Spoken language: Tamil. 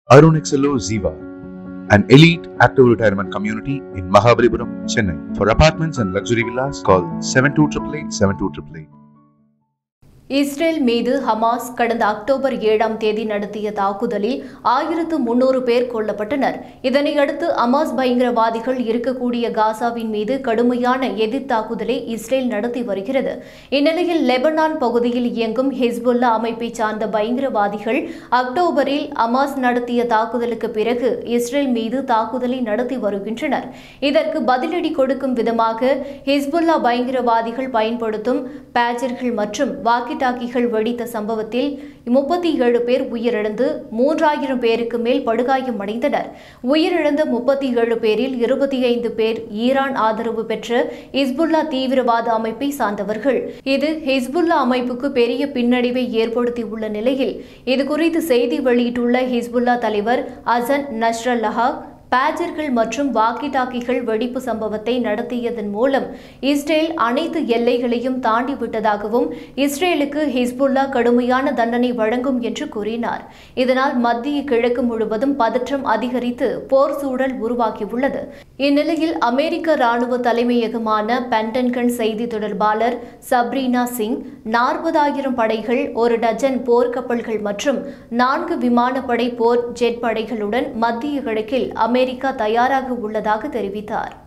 Arun XLO Ziva, an elite active retirement community in Mahabalipuram, Chennai. For apartments and luxury villas, call 7288 72888. Israel மீது ஹமாஸ் கடந்த அக்டோபர் ஏழாம் தேதி நடத்திய தாக்குதலில் ஆயிரத்து முன்னூறு பேர் கொல்லப்பட்டனர் இதனையடுத்து ஹமாஸ் பயங்கரவாதிகள் இருக்கக்கூடிய காசாவின் மீது கடுமையான எதிர் தாக்குதலை இஸ்ரேல் நடத்தி வருகிறது இந்நிலையில் லெபனான் பகுதியில் இயங்கும் ஹிஸ்புல்லா அமைப்பை சார்ந்த பயங்கரவாதிகள் அக்டோபரில் ஹமாஸ் நடத்திய தாக்குதலுக்கு பிறகு இஸ்ரேல் மீது தாக்குதலை நடத்தி வருகின்றனர் இதற்கு பதிலடி கொடுக்கும் விதமாக ஹிஸ்புல்லா பயங்கரவாதிகள் பயன்படுத்தும் பேஜர்கள் மற்றும் வாக்கி டாக்கிகள் வெடித்த சம்பவத்தில் முப்பத்தி ஏழு பேர் உயிரிழந்து மூன்றாயிரம் பேருக்கு மேல் படுகாயமடைந்தனர் உயிரிழந்த முப்பத்தி ஏழு பேரில் இருபத்தி ஐந்து பேர் ஈரான் ஆதரவு பெற்ற ஹிஸ்புல்லா தீவிரவாத அமைப்பை சார்ந்தவர்கள் இது ஹிஸ்புல்லா அமைப்புக்கு பெரிய பின்னடைவை ஏற்படுத்தியுள்ள நிலையில் இதுகுறித்து செய்தி வெளியிட்டுள்ள ஹிஸ்புல்லா தலைவர் அசன் நஸ்ரல்லஹா பேஜர்கள் மற்றும் வாக்கி டாக்கிகள் வெடிப்பு சம்பவத்தை நடத்தியதன் மூலம் இஸ்ரேல் அனைத்து எல்லைகளையும் தாண்டி விட்டதாகவும் இஸ்ரேலுக்கு ஹிஸ்புல்லா கடுமையான தண்டனை வழங்கும் என்று கூறினார் இதனால் மத்திய கிழக்கு முழுவதும் பதற்றம் அதிகரித்து போர் சூழல் உருவாகியுள்ளது இந்நிலையில் அமெரிக்க ராணுவ தலைமையகமான பென்டன்கன் செய்தி தொடர்பாளர் சப்ரீனா சிங் நாற்பதாயிரம் படைகள் ஒரு டஜன் போர்க்கப்பல்கள் மற்றும் நான்கு விமானப்படை போர் ஜெட் படைகளுடன் மத்திய கிழக்கில் அமெரிக்கா தயாராக உள்ளதாக தெரிவித்தார்